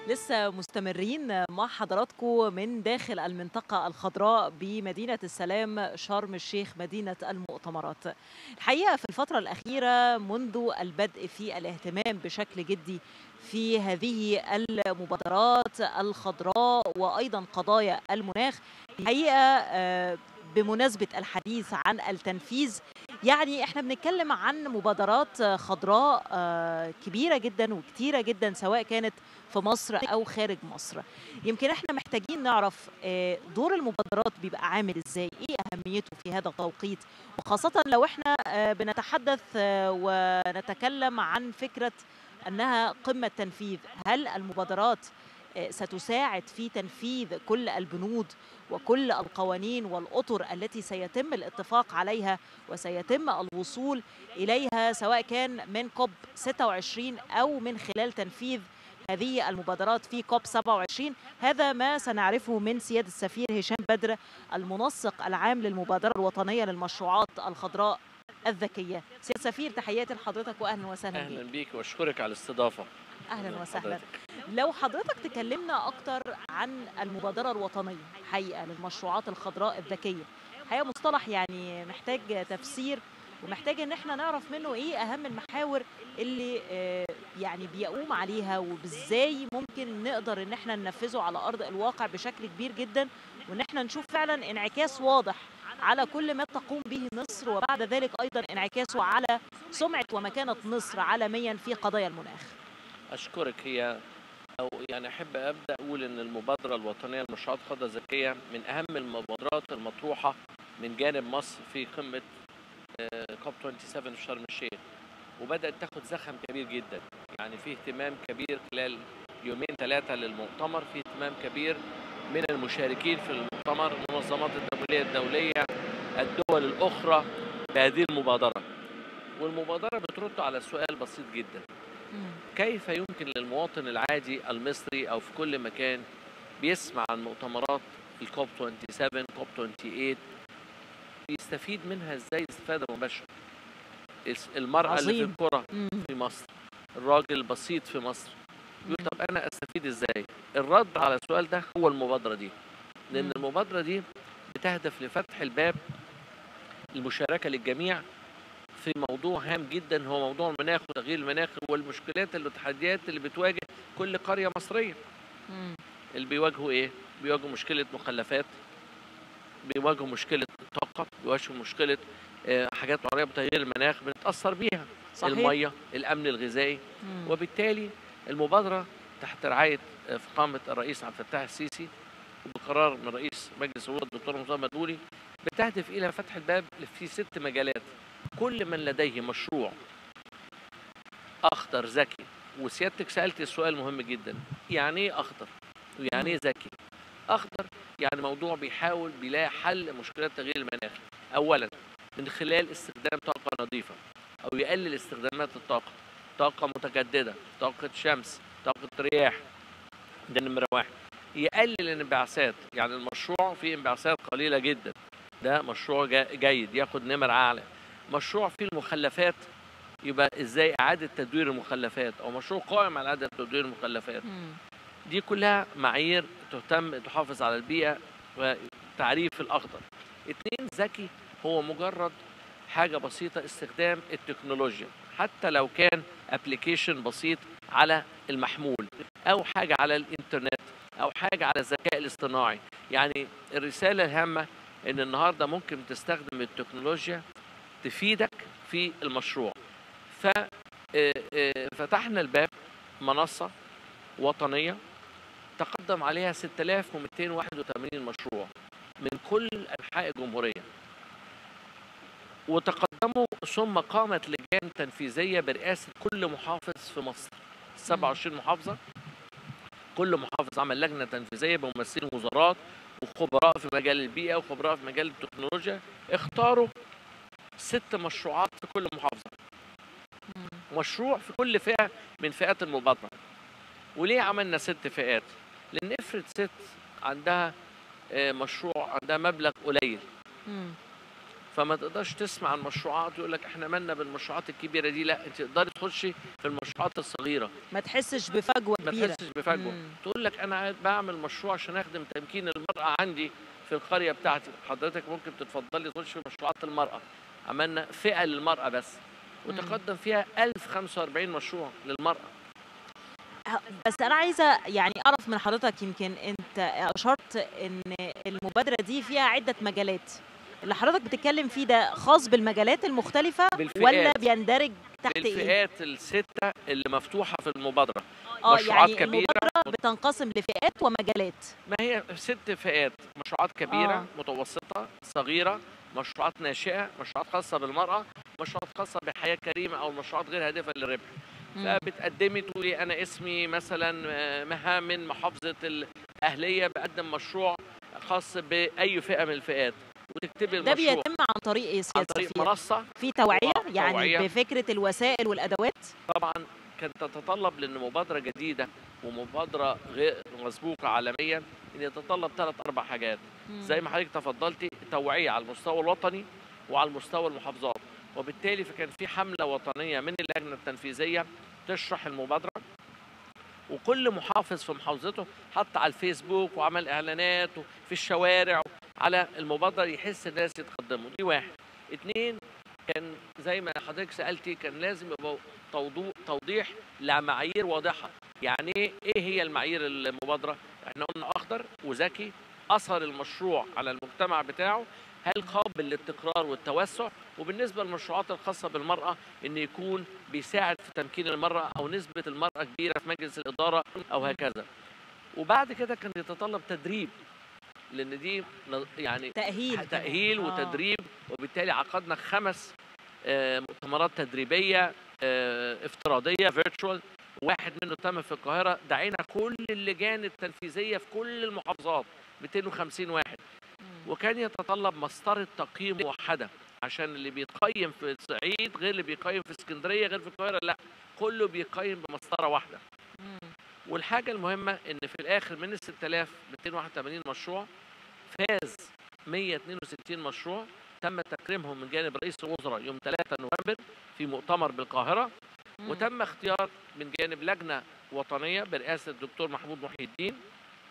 لسه مستمرين مع حضراتكم من داخل المنطقة الخضراء بمدينة السلام شرم الشيخ مدينة المؤتمرات الحقيقة في الفترة الأخيرة منذ البدء في الاهتمام بشكل جدي في هذه المبادرات الخضراء وأيضا قضايا المناخ الحقيقة آه، بمناسبة الحديث عن التنفيذ يعني احنا بنتكلم عن مبادرات خضراء آه، كبيرة جدا وكتيرة جدا سواء كانت في مصر أو خارج مصر يمكن احنا محتاجين نعرف آه، دور المبادرات بيبقى عامل ازاي ايه أهميته في هذا التوقيت وخاصة لو احنا آه، بنتحدث آه، ونتكلم عن فكرة أنها قمة تنفيذ هل المبادرات آه، ستساعد في تنفيذ كل البنود وكل القوانين والأطر التي سيتم الاتفاق عليها وسيتم الوصول إليها سواء كان من كوب 26 أو من خلال تنفيذ هذه المبادرات في كوب 27 هذا ما سنعرفه من سيادة السفير هشام بدر المنسق العام للمبادرة الوطنية للمشروعات الخضراء الذكية سيادة السفير تحياتي لحضرتك وأهلا وسهلا بك اهلا بيك واشكرك على الاستضافه أهلا وسهلا حضرتك. لو حضرتك تكلمنا أكتر عن المبادرة الوطنية حقيقة للمشروعات الخضراء الذكية حقيقة مصطلح يعني محتاج تفسير ومحتاج ان احنا نعرف منه ايه اهم المحاور اللي آه، يعني بيقوم عليها وازاي ممكن نقدر ان احنا ننفذه على ارض الواقع بشكل كبير جدا وان احنا نشوف فعلا انعكاس واضح على كل ما تقوم به مصر وبعد ذلك ايضا انعكاسه على سمعة ومكانة مصر عالميا في قضايا المناخ اشكرك هي او يعني احب ابدا اقول ان المبادره الوطنيه للمشروعات الخضراء الذكيه من اهم المبادرات المطروحه من جانب مصر في قمه كوب 27 في شرم الشيخ وبدات تاخد زخم كبير جدا يعني في اهتمام كبير خلال يومين ثلاثه للمؤتمر في اهتمام كبير من المشاركين في المؤتمر المنظمات الدوليه الدوليه الدول الاخرى بهذه المبادره والمبادره بترد على سؤال بسيط جدا مم. كيف يمكن للمواطن العادي المصري او في كل مكان بيسمع عن مؤتمرات الكوب 27 كوب 28 يستفيد منها ازاي استفاده مباشره الس- المرأة اللي في عظيم. القرى مم. في مصر الراجل البسيط في مصر يقول طب انا استفيد ازاي الرد على السؤال ده هو المبادرة دي لان مم. المبادرة دي بتهدف لفتح الباب المشاركة للجميع في موضوع هام جدا هو موضوع المناخ وتغيير المناخ والمشكلات والتحديات اللي بتواجه كل قرية مصرية مم. اللي بيواجهوا ايه؟ بيواجهوا مشكلة مخلفات بيواجهوا مشكلة طاقة بيواجهوا مشكلة آه، حاجات معينة بتغيير المناخ بنتأثر بيها صحيح المية الأمن الغذائي مم. وبالتالي المبادرة تحت رعاية آه، فخامة الرئيس عبد الفتاح السيسي وبقرار من رئيس مجلس الوزراء الدكتور مصطفى مدبولي بتهدف إلى فتح الباب في ست مجالات كل من لديه مشروع أخضر ذكي وسيادتك سألت السؤال مهم جدا يعني إيه أخضر ويعني إيه ذكي أخضر يعني موضوع بيحاول بيلاقي حل مشكلات تغيير المناخ أولا من خلال استخدام طاقة نظيفة أو يقلل استخدامات الطاقة طاقة متجددة طاقة شمس طاقة رياح ده نمرة واحد يقلل الانبعاثات يعني المشروع فيه انبعاثات قليلة جدا ده مشروع جا- جيد ياخد نمر أعلى مشروع فيه المخلفات يبقى ازاي إعادة تدوير المخلفات أو مشروع قائم على إعادة تدوير المخلفات مم. دي كلها معايير تهتم تحافظ على البيئة وتعريف الأخضر اتنين ذكي هو مجرد حاجة بسيطة استخدام التكنولوجيا حتى لو كان ابلكيشن بسيط على المحمول أو حاجة على الإنترنت أو حاجة على الذكاء الاصطناعي يعني الرسالة الهامة إن النهاردة ممكن تستخدم التكنولوجيا تفيدك في المشروع ففتحنا الباب منصة وطنية تقدم عليها 6281 مشروع من كل أنحاء الجمهورية وتقدموا ثم قامت لجان تنفيذية برئاسة كل محافظ في مصر 27 محافظة كل محافظ عمل لجنة تنفيذية بممثلين وزارات وخبراء في مجال البيئة وخبراء في مجال التكنولوجيا اختاروا ست مشروعات في كل محافظة مم. مشروع في كل فئة من فئات المبادرة وليه عملنا ست فئات لأن افرض ست عندها آه، مشروع عندها مبلغ قليل مم. فما تقدرش تسمع عن مشروعات يقول لك احنا مالنا بالمشروعات الكبيره دي لا انت تقدري تخشي في المشروعات الصغيره ما تحسش بفجوه ما كبيره تحسش بفجوه مم. تقول لك انا قاعد بعمل مشروع عشان اخدم تمكين المراه عندي في القريه بتاعتي حضرتك ممكن تتفضلي تخش في مشروعات المراه عملنا فئه للمراه بس وتقدم فيها 1045 مشروع للمراه بس انا عايزه يعني اعرف من حضرتك يمكن انت اشرت ان المبادره دي فيها عده مجالات اللي حضرتك بتتكلم فيه ده خاص بالمجالات المختلفه بالفئات. ولا بيندرج تحت ايه الفئات السته اللي مفتوحه في المبادره اه مشروعات يعني كبيرة. المبادره بتنقسم لفئات ومجالات ما هي ست فئات مشروعات كبيره آه. آه. متوسطه صغيره مشروعات ناشئه مشروعات خاصه بالمراه مشروعات خاصه بحياه كريمه او مشروعات غير هادفه للربح مم. فبتقدمي تقولي انا اسمي مثلا آه، مها من محافظه الاهليه بقدم مشروع خاص باي فئه من الفئات وتكتبي ده المشروع بيتم عن طريق ايه عن سياده طريق السفير منصه في توعيه آه، يعني توعية. بفكره الوسائل والادوات طبعا كانت تتطلب لان مبادره جديده ومبادره غير مسبوقه عالميا ان يتطلب ثلاث اربع حاجات زي ما حضرتك تفضلتي توعيه على المستوى الوطني وعلى المستوى المحافظات وبالتالي فكان في حمله وطنيه من اللجنه التنفيذيه تشرح المبادره وكل محافظ في محافظته حط على الفيسبوك وعمل اعلانات في الشوارع على المبادره يحس الناس يتقدموا دي واحد اتنين كان زي ما حضرتك سالتي كان لازم يبقى توضو- توضيح لمعايير واضحه يعني ايه إيه هي المعايير المبادره احنا قلنا اخضر وذكي اثر المشروع على المجتمع بتاعه هل قابل للتكرار والتوسع وبالنسبه للمشروعات الخاصه بالمراه ان يكون بيساعد في تمكين المراه او نسبه المراه كبيره في مجلس الاداره او هكذا وبعد كده كان يتطلب تدريب لان دي ن- يعني تاهيل كمان. تأهيل آه. وتدريب وبالتالي عقدنا خمس آه، مؤتمرات تدريبية آه، افتراضية فيرتشوال واحد منه تم في القاهرة دعينا كل اللجان التنفيذية في كل المحافظات 250 واحد مم. وكان يتطلب مسطرة تقييم موحدة عشان اللي بيتقيم في الصعيد غير اللي بيقيم في اسكندرية غير في القاهرة لا كله بيقيم بمسطرة واحدة مم. والحاجة المهمة إن في الآخر من ال 6281 مشروع فاز 162 مشروع تم تكريمهم من جانب رئيس الوزراء يوم 3 نوفمبر في مؤتمر بالقاهرة مم. وتم اختيار من جانب لجنة وطنية برئاسة الدكتور محمود محي الدين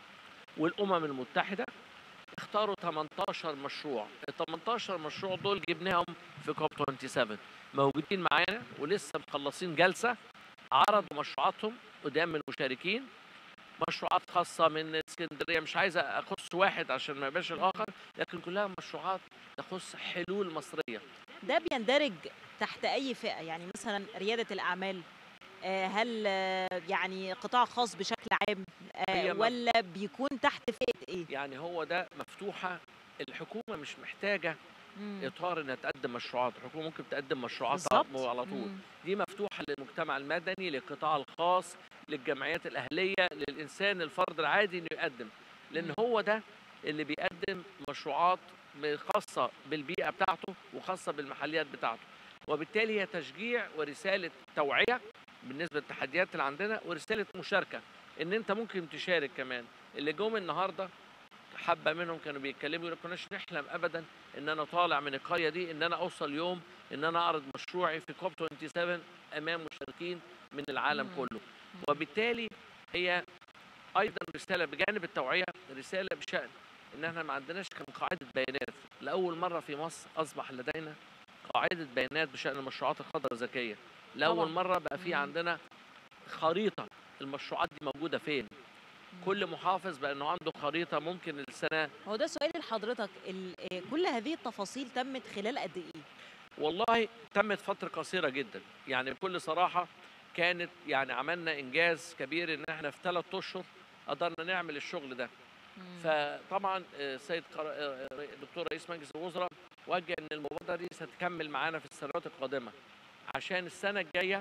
والأمم المتحدة اختاروا 18 مشروع ال 18 مشروع دول جبناهم في كوب 27 موجودين معانا ولسه مخلصين جلسة عرضوا مشروعاتهم قدام المشاركين مشروعات خاصة من اسكندرية مش عايز أخص واحد عشان ما يبقاش الآخر لكن كلها مشروعات تخص حلول مصرية ده بيندرج تحت اي فئه يعني مثلا رياده الاعمال آه، هل آه، يعني قطاع خاص بشكل عام آه، هي ما- ولا بيكون تحت فئه ايه يعني هو ده مفتوحة الحكومة مش محتاجة مم. إطار إنها تقدم مشروعات الحكومة ممكن تقدم مشروعات بالظبط على طول مم. دي مفتوحة للمجتمع المدني للقطاع الخاص للجمعيات الأهلية للإنسان الفرد العادي إنه يقدم لأن مم. هو ده اللي بيقدم مشروعات خاصة بالبيئة بتاعته وخاصة بالمحليات بتاعته وبالتالي هي تشجيع ورسالة توعية بالنسبة للتحديات اللي عندنا ورسالة مشاركة إن أنت ممكن تشارك كمان اللي جم النهاردة حبة منهم كانوا بيتكلموا يقولوا كناش نحلم أبدا إن أنا طالع من القرية دي إن أنا أوصل يوم إن أنا أعرض مشروعي في كوب 27 أمام مشاركين من العالم مم. كله وبالتالي هي ايضا رساله بجانب التوعيه رساله بشان ان احنا ما عندناش كان قاعده بيانات لاول مره في مصر اصبح لدينا قاعده بيانات بشان المشروعات الخضراء الذكيه لاول طبعاً. مره بقى في مم. عندنا خريطه المشروعات دي موجوده فين كل محافظ بقى انه عنده خريطه ممكن السنه هو ده سؤالي لحضرتك ال- آه، كل هذه التفاصيل تمت خلال قد ايه والله تمت فتره قصيره جدا يعني بكل صراحه كانت يعني عملنا انجاز كبير ان احنا في ثلاث اشهر قدرنا نعمل الشغل ده مم. فطبعا آه، السيد قر- آه، آه، الدكتور رئيس مجلس الوزراء وجه ان المبادره دي ستكمل معانا في السنوات القادمه عشان السنه الجايه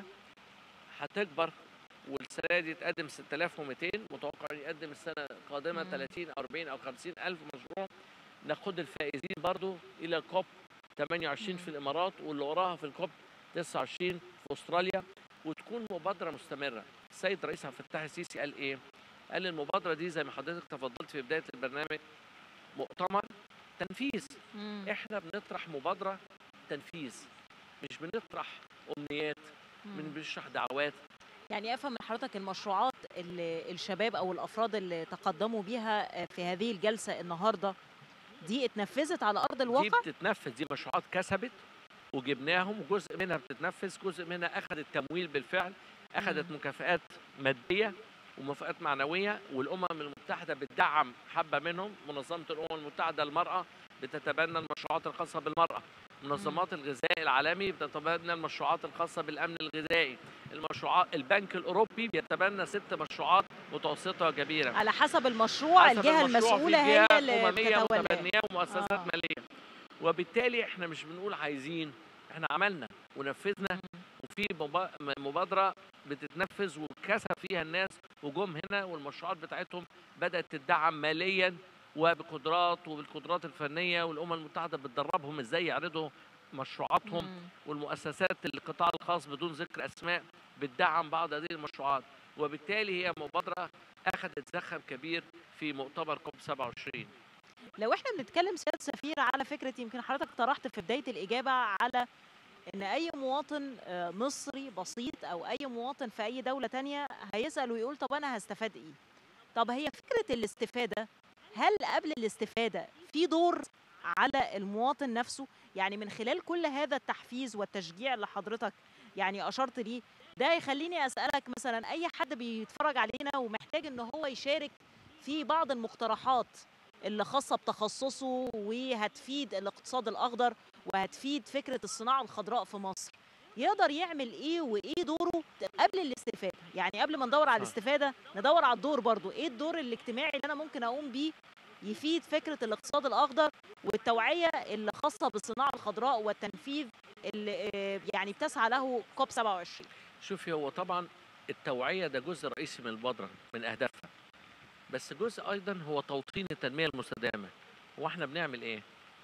هتكبر والسنه دي تقدم 6200 متوقع ان يقدم السنه القادمه مم. 30 40 او 50 الف مشروع ناخد الفائزين برضو الى الكوب 28 في مم. الامارات واللي وراها في الكوب 29 في استراليا وتكون مبادره مستمره السيد رئيس عبد الفتاح السيسي قال ايه قال المبادره دي زي ما حضرتك تفضلت في بدايه البرنامج مؤتمر تنفيذ مم. احنا بنطرح مبادره تنفيذ مش بنطرح امنيات من مم. بنشرح دعوات يعني افهم من حضرتك المشروعات اللي الشباب او الافراد اللي تقدموا بيها آه، في هذه الجلسه النهارده دي اتنفذت على ارض دي الواقع بتتنفذ دي مشروعات كسبت وجبناهم وجزء منها بتتنفذ جزء منها اخذت تمويل بالفعل اخذت مم. مكافآت ماديه ومكافآت معنويه والامم المتحده بتدعم حبه منهم منظمه الامم المتحده للمراه بتتبنى المشروعات الخاصه بالمراه منظمات الغذاء العالمي بتتبنى المشروعات الخاصه بالامن الغذائي المشروعات البنك الاوروبي بيتبنى ست مشروعات متوسطه وكبيره على حسب المشروع حسب الجهه المشروع في المسؤوله هي جهة اللي أممية بتتولاه متبنية ومؤسسات آه. مالية وبالتالي احنا مش بنقول عايزين احنا عملنا ونفذنا وفي مبا- م- مبادرة بتتنفذ وكسب فيها الناس وجم هنا والمشروعات بتاعتهم بدأت تدعم ماليا وبقدرات وبالقدرات الفنية والأمم المتحدة بتدربهم ازاي يعرضوا مشروعاتهم مم. والمؤسسات القطاع الخاص بدون ذكر اسماء بتدعم بعض هذه المشروعات وبالتالي هي مبادره اخذت زخم كبير في مؤتمر كوب 27 لو احنا بنتكلم سياده سفير على فكره يمكن حضرتك طرحت في بدايه الاجابه على ان اي مواطن آه، مصري بسيط او اي مواطن في اي دوله تانية هيسال ويقول طب انا هستفاد ايه طب هي فكره الاستفاده هل قبل الاستفاده في دور على المواطن نفسه يعني من خلال كل هذا التحفيز والتشجيع اللي حضرتك يعني اشرت ليه ده يخليني اسالك مثلا اي حد بيتفرج علينا ومحتاج ان هو يشارك في بعض المقترحات اللي خاصه بتخصصه وهتفيد الاقتصاد الاخضر وهتفيد فكره الصناعه الخضراء في مصر يقدر يعمل ايه وايه دوره قبل الاستفاده يعني قبل ما ندور على صح. الاستفاده ندور على الدور برضو ايه الدور الاجتماعي اللي انا ممكن اقوم بيه يفيد فكره الاقتصاد الاخضر والتوعيه اللي خاصه بالصناعه الخضراء والتنفيذ اللي آه، يعني بتسعى له كوب 27 شوفي هو طبعا التوعيه ده جزء رئيسي من المبادره من اهدافها بس جزء ايضا هو توطين التنميه المستدامه هو احنا بنعمل ايه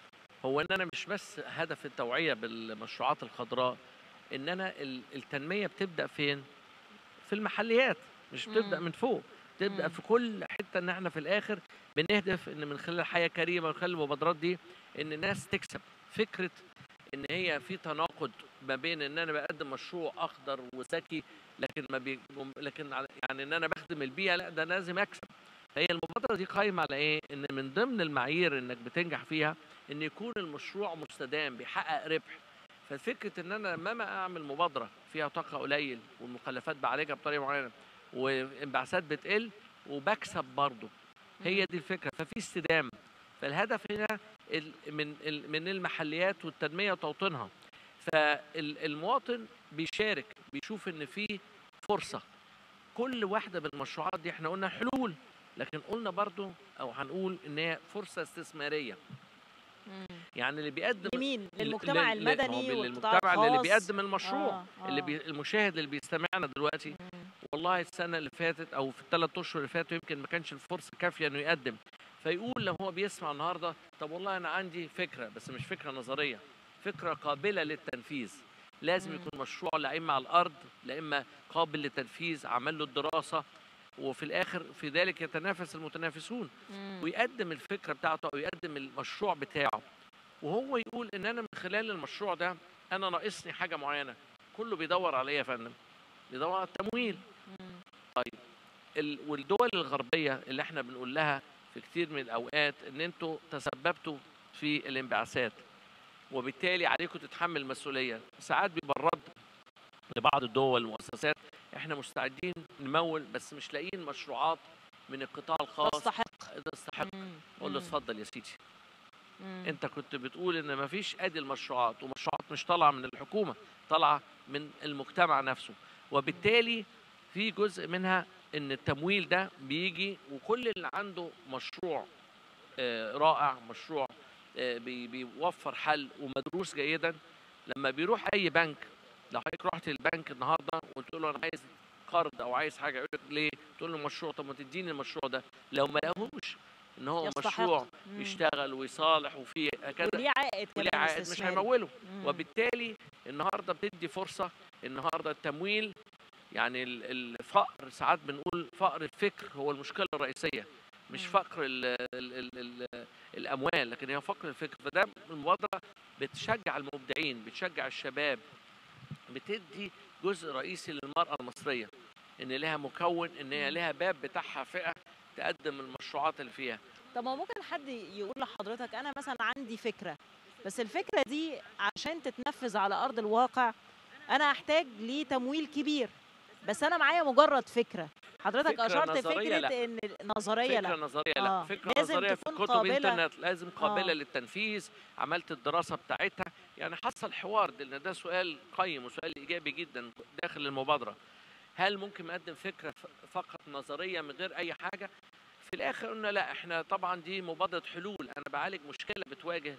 هو ان انا مش بس هدف التوعيه بالمشروعات الخضراء ان انا ال- التنميه بتبدا فين في المحليات مش بتبدا مم. من فوق تبدا مم. في كل حته ان احنا في الاخر بنهدف ان من خلال حياه كريمه من خلال المبادرات دي ان الناس تكسب فكره ان هي في تناقض ما بين ان انا بقدم مشروع اخضر وذكي لكن ما بي لكن على- يعني ان انا بخدم البيئه لا ده أنا لازم اكسب هي المبادره دي قايمه على ايه ان من ضمن المعايير انك بتنجح فيها ان يكون المشروع مستدام بيحقق ربح ففكره ان انا لما ما اعمل مبادره فيها طاقه قليل والمخلفات بعالجها بطريقه معينه وانبعاثات بتقل وبكسب برضه هي دي الفكره ففي استدامه فالهدف هنا ال- من ال- من المحليات والتنميه وتوطينها فالمواطن بيشارك بيشوف ان في فرصه كل واحده من المشروعات دي احنا قلنا حلول لكن قلنا برضو او هنقول ان هي فرصه استثماريه مم. يعني اللي بيقدم لمين ل- للمجتمع ل- ل- ما هو المدني والقطاع للمجتمع اللي الخاص بيقدم المشروع آه، اللي آه. بي المشاهد اللي بيستمعنا دلوقتي مم. والله السنه اللي فاتت او في الثلاث اشهر اللي فاتوا يمكن ما كانش الفرصه كافيه انه يقدم فيقول لو هو بيسمع النهارده طب والله انا عندي فكره بس مش فكره نظريه فكره قابله للتنفيذ لازم مم. يكون مشروع لا اما على الارض لا اما قابل للتنفيذ عمل له الدراسه وفي الاخر في ذلك يتنافس المتنافسون مم. ويقدم الفكره بتاعته او يقدم المشروع بتاعه وهو يقول ان انا من خلال المشروع ده انا ناقصني حاجه معينه كله بيدور على ايه يا فندم بيدور على التمويل مم. ال- والدول الغربيه اللي احنا بنقول لها في كتير من الاوقات ان انتوا تسببتوا في الانبعاثات وبالتالي عليكم تتحمل المسؤوليه ساعات بيبقى الرد لبعض الدول والمؤسسات احنا مستعدين نمول بس مش لاقيين مشروعات من القطاع الخاص تستحق تستحق مم. اقول له مم. اتفضل يا سيدي مم. انت كنت بتقول ان مفيش ادي المشروعات ومشروعات مش طالعه من الحكومه طالعه من المجتمع نفسه وبالتالي في جزء منها ان التمويل ده بيجي وكل اللي عنده مشروع آه، رائع مشروع آه، بي- بيوفر حل ومدروس جيدا لما بيروح اي بنك لو حضرتك رحت البنك النهارده وقلت له انا عايز قرض او عايز حاجه يقول لك ليه؟ تقول له مشروع طب ما تديني المشروع ده لو ما لقاهوش ان هو يستحق. مشروع مم. يشتغل ويصالح وفي كذا وليه عائد كمان وليه عائد مش استثماري. هيموله مم. وبالتالي النهارده بتدي فرصه النهارده التمويل يعني ال- الفقر ساعات بنقول فقر الفكر هو المشكله الرئيسيه مش مم. فقر ال ال ال ال الاموال لكن هي فقر الفكر فده المبادره بتشجع المبدعين بتشجع الشباب بتدي جزء رئيسي للمراه المصريه ان لها مكون ان هي مم. لها باب بتاعها فئه تقدم المشروعات اللي فيها طب ما هو ممكن حد يقول لحضرتك انا مثلا عندي فكره بس الفكره دي عشان تتنفذ على ارض الواقع انا احتاج لتمويل كبير بس انا معايا مجرد فكره حضرتك فكرة اشرت نظرية فكره لا. ان نظريه فكره لا نظريه آه. لا فكره لازم نظريه في تكون كتب قابلة. انترنت لازم قابله آه. للتنفيذ عملت الدراسه بتاعتها يعني حصل حوار ده- لان ده سؤال قيم وسؤال ايجابي جدا داخل المبادره هل ممكن نقدم فكره ف- فقط نظريه من غير اي حاجه في الاخر قلنا لا احنا طبعا دي مبادره حلول انا بعالج مشكله بتواجه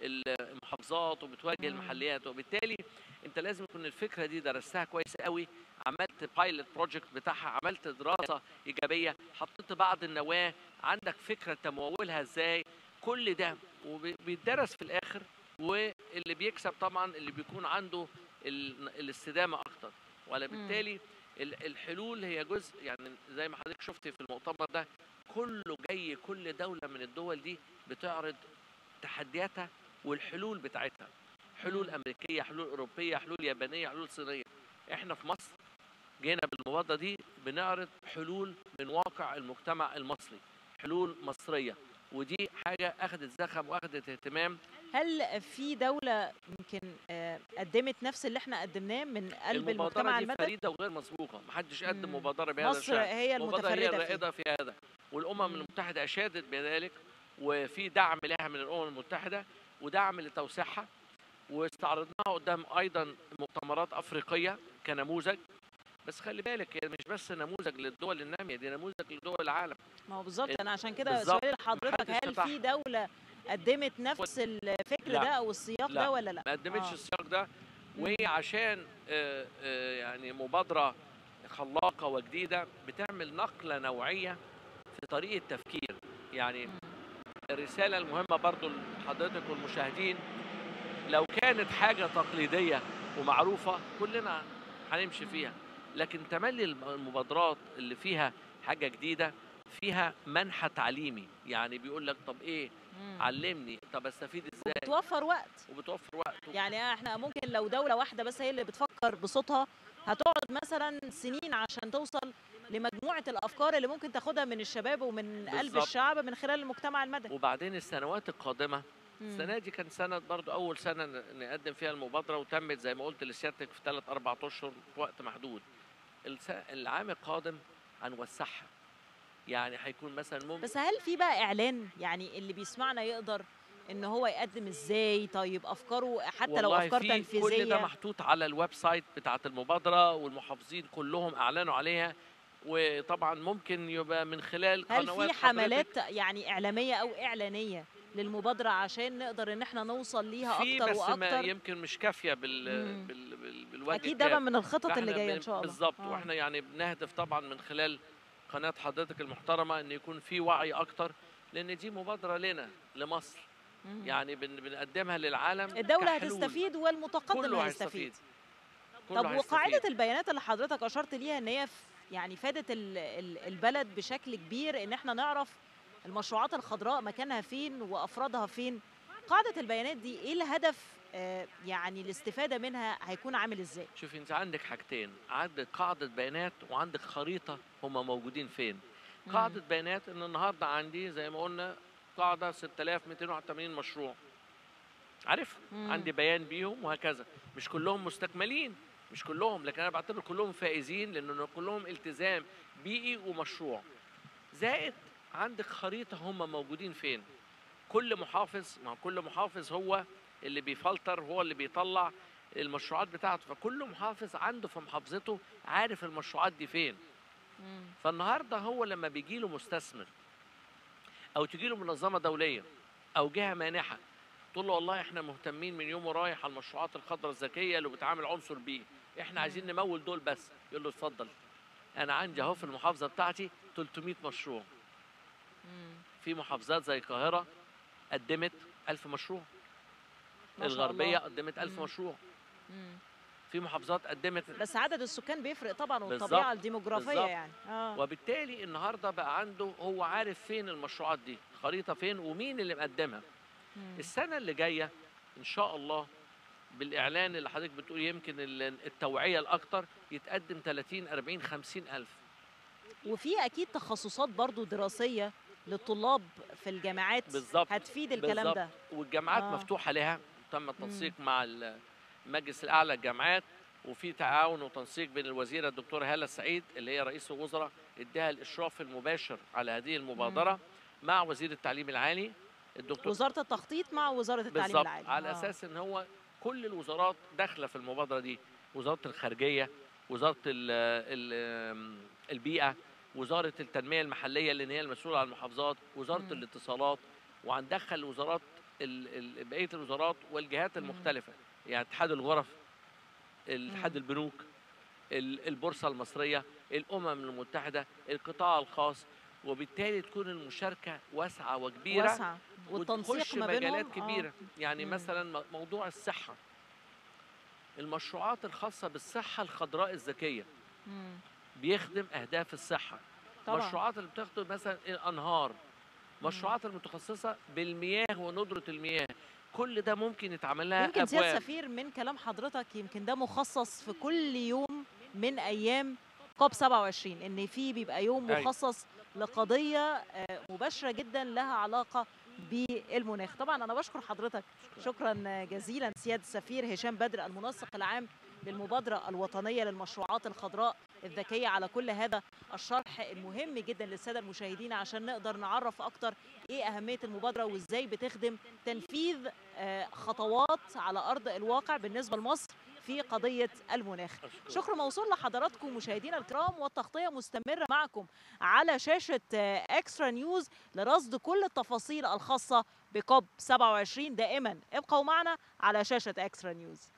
المحافظات وبتواجه مم. المحليات وبالتالي انت لازم يكون الفكره دي درستها كويس قوي عملت بايلوت بروجكت بتاعها عملت دراسه ايجابيه حطيت بعض النواه عندك فكره تمولها ازاي كل ده وبيدرس في الاخر واللي بيكسب طبعا اللي بيكون عنده ال- الاستدامه اكتر وعلى بالتالي ال- الحلول هي جزء يعني زي ما حضرتك شفتي في المؤتمر ده كله جاي كل دوله من الدول دي بتعرض تحدياتها والحلول بتاعتها حلول مم. امريكيه حلول اوروبيه حلول يابانيه حلول صينيه احنا في مصر جينا بالمبادره دي بنعرض حلول من واقع المجتمع المصري حلول مصريه ودي حاجه اخذت زخم واخذت اهتمام هل في دوله يمكن آه، قدمت نفس اللي احنا قدمناه من قلب المجتمع المبادره دي المدني فريده وغير مسبوقه محدش قدم مم. مبادره بهذا مصر الشأن هي المبادره هي المتفرده فيه الرائده في هذا والامم مم. المتحده اشادت بذلك وفي دعم لها من الامم المتحده ودعم لتوسيعها واستعرضناها قدام ايضا مؤتمرات افريقيه كنموذج بس خلي بالك هي مش بس نموذج للدول الناميه دي نموذج لدول العالم ما هو بالظبط ال- انا عشان كده بالظبط. سؤالي لحضرتك محدش هل فتح. في دوله قدمت نفس الفكر لا. ده او السياق لا. ده ولا لا ما قدمتش آه. السياق ده مم. وهي عشان آه، آه، يعني مبادره خلاقه وجديده بتعمل نقله نوعيه في طريقه تفكير يعني مم. الرساله المهمه برضو لحضرتك والمشاهدين لو كانت حاجه تقليديه ومعروفه كلنا هنمشي فيها لكن تملي الم- المبادرات اللي فيها حاجه جديده فيها منحى تعليمي يعني بيقول لك طب ايه مم. علمني طب استفيد ازاي وبتوفر وقت وبتوفر وقت يعني احنا ممكن لو دولة واحدة بس هي اللي بتفكر بصوتها هتقعد مثلا سنين عشان توصل لمجموعة الأفكار اللي ممكن تاخدها من الشباب ومن قلب بالظبط. الشعب من خلال المجتمع المدني وبعدين السنوات القادمه مم. السنه دي كان سنه برضو اول سنه ن- نقدم فيها المبادره وتمت زي ما قلت لسيادتك في ثلاث اربع اشهر في وقت محدود الس- العام القادم هنوسعها يعني هيكون مثلا ممكن بس هل في بقى إعلان يعني اللي بيسمعنا يقدر إن هو يقدم إزاي طيب أفكاره حتى لو والله أفكار في كل ده تنفيذية محطوط على الويب سايت بتاعه المبادره والمحافظين كلهم اعلنوا عليها وطبعا ممكن يبقى من خلال هل قنوات في حضرتك حملات يعني إعلامية أو إعلانية للمبادرة عشان نقدر إن احنا نوصل ليها في أكتر بس ما وأكتر يمكن مش كافيه بال مم. بال بال بالوجه أكيد ده الكافي. بقى من الخطط اللي فإحنا جاية بن- إن شاء الله بالظبط آه. واحنا يعني بنهدف طبعا من خلال قناه حضرتك المحترمه ان يكون في وعي اكتر لان دي مبادره لنا لمصر مم. يعني بن بنقدمها للعالم الدولة كحلول. هتستفيد والمتقدم كله هيستفيد هيستفيد كله طب هيستفيد. وقاعدة البيانات اللي حضرتك أشرت ليها إن هي ف- يعني فادت ال- ال- البلد بشكل كبير إن احنا نعرف المشروعات الخضراء مكانها فين وأفرادها فين قاعدة البيانات دي إيه الهدف آه، يعني الاستفادة منها هيكون عامل إزاي؟ شوفي انت عندك حاجتين عندك قاعده بيانات وعندك خريطه هم موجودين فين قاعده بيانات ان النهارده عندي زي ما قلنا قاعده 6281 مشروع عارف مم. عندي بيان بيهم وهكذا مش كلهم مستكملين مش كلهم لكن انا بعتبر كلهم فائزين لان كلهم التزام بيئي ومشروع زائد عندك خريطه هم موجودين فين كل محافظ مع كل محافظ هو اللي بيفلتر هو اللي بيطلع المشروعات بتاعته فكل محافظ عنده في محافظته عارف المشروعات دي فين مم. فالنهارده هو لما بيجي له مستثمر او تجي له منظمه دوليه او جهه مانحه تقول له والله احنا مهتمين من يوم ورايح على المشروعات الخضراء الذكيه اللي بتعامل عنصر بيئي احنا عايزين نمول دول بس يقول له اتفضل انا عندي اهو في المحافظه بتاعتي 300 مشروع مم. في محافظات زي القاهره قدمت 1000 مشروع ما شاء الغربيه الله. قدمت 1000 مم. مشروع مم. في محافظات قدمت بس عدد السكان بيفرق طبعا بالظبط، والطبيعه الديموغرافيه بالظبط. يعني اه وبالتالي النهارده بقى عنده هو عارف فين المشروعات دي خريطه فين ومين اللي مقدمها مم. السنه اللي جايه ان شاء الله بالاعلان اللي حضرتك بتقول يمكن ال- التوعيه الاكتر يتقدم 30 40 50 الف وفي اكيد تخصصات برضو دراسيه للطلاب في الجامعات بالظبط هتفيد الكلام بالظبط. ده والجامعات آه. آه. مفتوحه لها تم التنسيق مع المجلس الاعلى للجامعات وفي تعاون وتنسيق بين الوزيره الدكتوره هاله السعيد اللي هي رئيس الوزراء اداها الاشراف المباشر على هذه المبادره مع وزير التعليم العالي الدكتور وزاره التخطيط مع وزاره التعليم بالظبط العالي على آه. اساس ان هو كل الوزارات داخله في المبادره دي وزاره الخارجيه وزاره ال ال البيئه وزاره التنميه المحليه اللي هي المسؤوله عن المحافظات وزاره مم. الاتصالات وهندخل وزارات ال- ال- بقيه الوزارات والجهات مم. المختلفه يعني اتحاد الغرف اتحاد مم. البنوك ال- البورصه المصريه الامم المتحده القطاع الخاص وبالتالي تكون المشاركه واسعه وكبيره واسعه والتنسيق وتخش ما بينهم مجالات آه. كبيره يعني مم. مثلا م- موضوع الصحه المشروعات الخاصه بالصحه الخضراء الذكيه مم. بيخدم اهداف الصحه طبعا مشروعات اللي بتخدم مثلا الانهار مشروعات المتخصصه بالمياه وندره المياه كل ده ممكن يتعمل لها يمكن سياده ابواب سفير من كلام حضرتك يمكن ده مخصص في كل يوم من ايام كوب 27 ان في بيبقى يوم أيوة. مخصص لقضيه آه، مباشره جدا لها علاقه بالمناخ طبعا انا بشكر حضرتك شكرا جزيلا سياده السفير هشام بدر المنسق العام للمبادره الوطنيه للمشروعات الخضراء الذكيه على كل هذا الشرح المهم جدا للساده المشاهدين عشان نقدر نعرف اكتر ايه اهميه المبادره وازاي بتخدم تنفيذ آه، خطوات على ارض الواقع بالنسبه لمصر في قضيه المناخ أشكرك. شكر موصول لحضراتكم مشاهدينا الكرام والتغطيه مستمره معكم على شاشه آه، اكسترا نيوز لرصد كل التفاصيل الخاصه بكوب 27 دائما ابقوا معنا على شاشه اكسترا نيوز